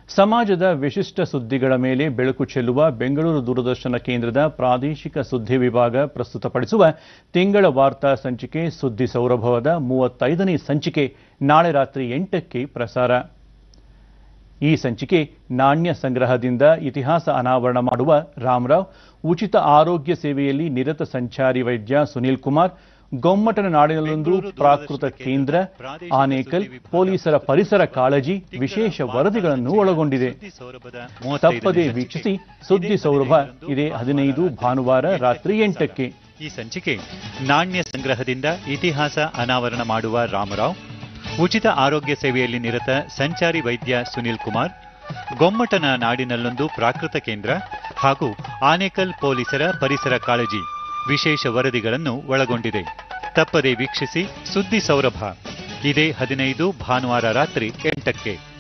ಸಮಾಜದ ವಿಶಿಷ್ಟ ಸುದ್ದಿಗಳ ಮೇಲೆ ಬೆಳಕು ಚೆಲ್ಲುವ ಬೆಂಗಳೂರು ದೂರದರ್ಶನ ಕೇಂದ್ರದ ಪ್ರಾದೇಶಿಕ ಸುದ್ದಿ ವಿಭಾಗ ಪ್ರಸ್ತುತಪಡಿಸುವ ತಿಂಗಳ ವಾರ್ತಾ ಸಂಚಿಕೆ ಸುದ್ದಿ ಸೌರಭವದ ಮೂವತ್ತೈದನೇ ಸಂಚಿಕೆ ನಾಳೆ ರಾತ್ರಿ ಎಂಟಕ್ಕೆ ಪ್ರಸಾರ ಈ ಸಂಚಿಕೆ ನಾಣ್ಯ ಸಂಗ್ರಹದಿಂದ ಇತಿಹಾಸ ಅನಾವರಣ ಮಾಡುವ ರಾಮರಾವ್ ಉಚಿತ ಆರೋಗ್ಯ ಸೇವೆಯಲ್ಲಿ ನಿರತ ಸಂಚಾರಿ ವೈದ್ಯ ಸುನೀಲ್ ಕುಮಾರ್ ಗೊಮ್ಮಟನ ನಾಡಿನಲ್ಲೊಂದು ಪ್ರಾಕೃತ ಕೇಂದ್ರ ಆನೇಕಲ್ ಪೊಲೀಸರ ಪರಿಸರ ಕಾಳಜಿ ವಿಶೇಷ ವರದಿಗಳನ್ನು ಒಳಗೊಂಡಿದೆ ತಪ್ಪದೇ ವೀಕ್ಷಿಸಿ ಸುದ್ದಿ ಸೌರಭ ಇದೇ ಹದಿನೈದು ಭಾನುವಾರ ರಾತ್ರಿ ಎಂಟಕ್ಕೆ ಈ ಸಂಚಿಕೆ ನಾಣ್ಯ ಸಂಗ್ರಹದಿಂದ ಇತಿಹಾಸ ಅನಾವರಣ ಮಾಡುವ ರಾಮರಾವ್ ಉಚಿತ ಆರೋಗ್ಯ ಸೇವೆಯಲ್ಲಿ ನಿರತ ಸಂಚಾರಿ ವೈದ್ಯ ಸುನಿಲ್ ಕುಮಾರ್ ಗೊಮ್ಮಟನ ನಾಡಿನಲ್ಲೊಂದು ಪ್ರಾಕೃತ ಕೇಂದ್ರ ಹಾಗೂ ಆನೇಕಲ್ ಪೊಲೀಸರ ಪರಿಸರ ಕಾಳಜಿ ವಿಶೇಷ ವರದಿಗಳನ್ನು ಒಳಗೊಂಡಿದೆ ತಪ್ಪದೆ ವೀಕ್ಷಿಸಿ ಸುದ್ದಿ ಸೌರಭ ಇದೇ ಹದಿನೈದು ಭಾನುವಾರ ರಾತ್ರಿ ಎಂಟಕ್ಕೆ